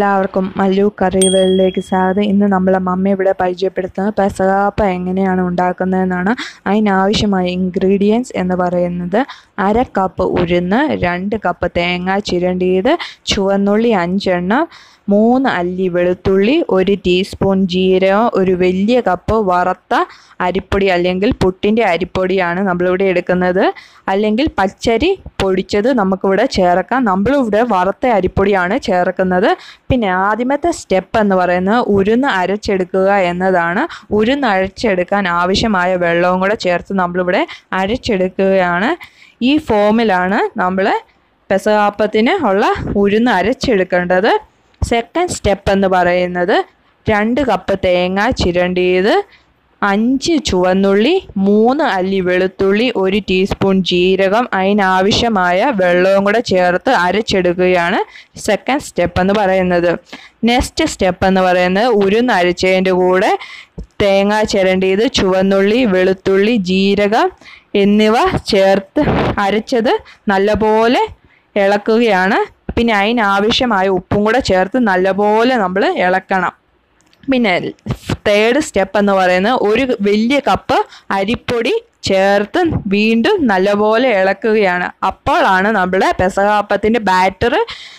എല്ലാവർക്കും മല്ലു കറികളിലേക്ക് സ്വാഗതം ഇന്ന് നമ്മളെ മമ്മി ഇവിടെ പരിചയപ്പെടുത്തുന്നത് പെസകാപ്പ എങ്ങനെയാണ് ഉണ്ടാക്കുന്നതെന്നാണ് അതിനാവശ്യമായ ഇൻഗ്രീഡിയൻസ് എന്ന് പറയുന്നത് അര കപ്പ് ഉഴുന്ന് രണ്ട് കപ്പ് തേങ്ങ ചിരണ്ടിയത് ചുവന്നുള്ളി അഞ്ചെണ്ണം മൂന്ന് അല്ലി വെളുത്തുള്ളി ഒരു ടീസ്പൂൺ ജീരകം ഒരു വലിയ കപ്പ് വറുത്ത അരിപ്പൊടി അല്ലെങ്കിൽ പുട്ടിൻ്റെ അരിപ്പൊടിയാണ് നമ്മളിവിടെ എടുക്കുന്നത് അല്ലെങ്കിൽ പച്ചരി പൊടിച്ചത് നമുക്കിവിടെ ചേർക്കാം നമ്മളിവിടെ വറുത്ത അരിപ്പൊടിയാണ് ചേർക്കുന്നത് പിന്നെ ആദ്യമത്തെ സ്റ്റെപ്പ് എന്ന് പറയുന്നത് ഉരുന്ന് അരച്ചെടുക്കുക എന്നതാണ് ഉരുന്ന് അരച്ചെടുക്കാൻ ആവശ്യമായ വെള്ളവും കൂടെ ചേർത്ത് നമ്മളിവിടെ അരച്ചെടുക്കുകയാണ് ഈ ഫോമിലാണ് നമ്മൾ പെസകാപ്പത്തിന് ഉള്ള ഉരുന്ന് അരച്ചെടുക്കേണ്ടത് സെക്കൻഡ് സ്റ്റെപ്പ് എന്ന് പറയുന്നത് രണ്ട് കപ്പ് തേങ്ങ ചിരണ്ടിയത് അഞ്ച് ചുവന്നുള്ളി മൂന്ന് അല്ലി വെളുത്തുള്ളി ഒരു ടീസ്പൂൺ ജീരകം അതിനാവശ്യമായ വെള്ളവും കൂടെ ചേർത്ത് അരച്ചെടുക്കുകയാണ് സെക്കൻഡ് സ്റ്റെപ്പ് എന്ന് പറയുന്നത് നെക്സ്റ്റ് സ്റ്റെപ്പ് എന്ന് പറയുന്നത് ഉരുന്ന് അരച്ചതിൻ്റെ കൂടെ തേങ്ങ ചിരണ്ടിയത് ചുവന്നുള്ളി വെളുത്തുള്ളി ജീരകം എന്നിവ ചേർത്ത് അരച്ചത് നല്ലപോലെ ഇളക്കുകയാണ് പിന്നെ അതിനാവശ്യമായ ഉപ്പും കൂടെ ചേർത്ത് നല്ലപോലെ നമ്മൾ ഇളക്കണം പിന്നെ തേർഡ് സ്റ്റെപ്പ് എന്ന് പറയുന്നത് ഒരു വലിയ കപ്പ് അരിപ്പൊടി ചേർത്ത് വീണ്ടും നല്ലപോലെ ഇളക്കുകയാണ് അപ്പോഴാണ് നമ്മുടെ പെസകാപ്പത്തിൻ്റെ ബാറ്റർ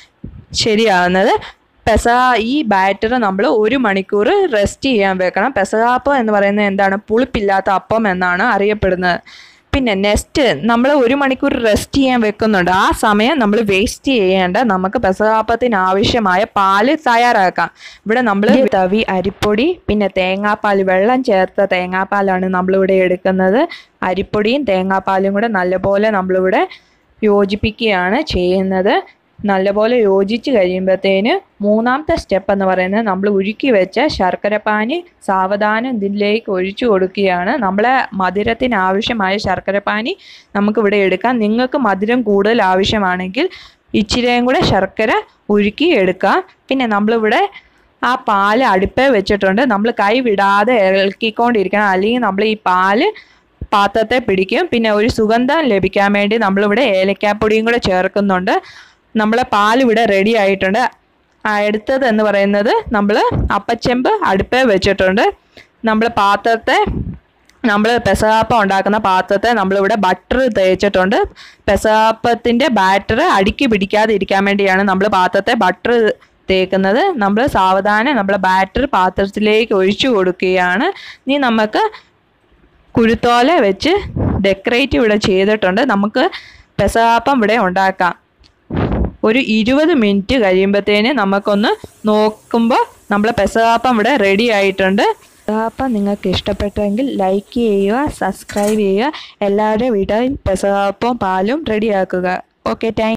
ശരിയാകുന്നത് പെസ ഈ ബാറ്റർ നമ്മൾ ഒരു മണിക്കൂർ റെസ്റ്റ് ചെയ്യാൻ വെക്കണം പെസകാപ്പം എന്ന് പറയുന്നത് എന്താണ് പുളിപ്പില്ലാത്ത അപ്പം എന്നാണ് അറിയപ്പെടുന്നത് പിന്നെ നെക്സ്റ്റ് നമ്മൾ ഒരു മണിക്കൂർ റെസ്റ്റ് ചെയ്യാൻ വെക്കുന്നുണ്ട് ആ സമയം നമ്മൾ വേസ്റ്റ് ചെയ്യേണ്ട നമുക്ക് പെസകാപ്പത്തിന് ആവശ്യമായ പാല് തയ്യാറാക്കാം ഇവിടെ നമ്മൾ തവി അരിപ്പൊടി പിന്നെ തേങ്ങാപ്പാൽ വെള്ളം ചേർത്ത തേങ്ങാപ്പാലാണ് നമ്മളിവിടെ എടുക്കുന്നത് അരിപ്പൊടിയും തേങ്ങാപ്പാലും കൂടെ നല്ലപോലെ നമ്മളിവിടെ യോജിപ്പിക്കുകയാണ് ചെയ്യുന്നത് നല്ലപോലെ യോജിച്ച് കഴിയുമ്പോഴത്തേന് മൂന്നാമത്തെ സ്റ്റെപ്പ് എന്ന് പറയുന്നത് നമ്മൾ ഉരുക്കി വെച്ച ശർക്കരപ്പാനി സാവധാനം ഇതിലേക്ക് ഒഴിച്ചു കൊടുക്കുകയാണ് നമ്മളെ മധുരത്തിന് ആവശ്യമായ ശർക്കരപ്പാനി നമുക്കിവിടെ എടുക്കാം നിങ്ങൾക്ക് മധുരം കൂടുതൽ ആവശ്യമാണെങ്കിൽ ഇച്ചിരിയും കൂടെ ശർക്കര ഉരുക്കി എടുക്കാം പിന്നെ നമ്മളിവിടെ ആ പാല് അടുപ്പേ വെച്ചിട്ടുണ്ട് നമ്മൾ കൈ വിടാതെ ഇളക്കിക്കൊണ്ടിരിക്കണം അല്ലെങ്കിൽ നമ്മൾ ഈ പാല് പാത്രത്തെ പിടിക്കും പിന്നെ ഒരു സുഗന്ധം ലഭിക്കാൻ വേണ്ടി നമ്മളിവിടെ ഏലക്കാപ്പൊടിയും കൂടെ ചേർക്കുന്നുണ്ട് നമ്മളെ പാൽ ഇവിടെ റെഡി ആയിട്ടുണ്ട് അടുത്തത് എന്ന് പറയുന്നത് നമ്മൾ അപ്പച്ചെമ്പ് അടുപ്പേ വെച്ചിട്ടുണ്ട് നമ്മൾ പാത്രത്തെ നമ്മൾ പെസകാപ്പം ഉണ്ടാക്കുന്ന പാത്രത്തെ നമ്മളിവിടെ ബട്ടർ തേച്ചിട്ടുണ്ട് പെസകാപ്പത്തിൻ്റെ ബാറ്റർ അടുക്കി പിടിക്കാതെ ഇരിക്കാൻ വേണ്ടിയാണ് നമ്മൾ പാത്രത്തെ ബട്ടർ തേക്കുന്നത് നമ്മൾ സാവധാനം നമ്മളെ ബാറ്റർ പാത്രത്തിലേക്ക് ഒഴിച്ചു കൊടുക്കുകയാണ് ഇനി നമുക്ക് കുരുത്തോല വെച്ച് ഡെക്കറേറ്റ് ഇവിടെ ചെയ്തിട്ടുണ്ട് നമുക്ക് പെസകാപ്പം ഇവിടെ ഉണ്ടാക്കാം ഒരു ഇരുപത് മിനിറ്റ് കഴിയുമ്പോഴത്തേന് നമുക്കൊന്ന് നോക്കുമ്പോൾ നമ്മൾ പെസകാപ്പം ഇവിടെ റെഡി ആയിട്ടുണ്ട് പെസകാപ്പം നിങ്ങൾക്ക് ഇഷ്ടപ്പെട്ടെങ്കിൽ ലൈക്ക് ചെയ്യുക സബ്സ്ക്രൈബ് ചെയ്യുക എല്ലാവരുടെയും വീട്ടിൽ പെസകാപ്പവും പാലും റെഡിയാക്കുക ഓക്കെ താങ്ക്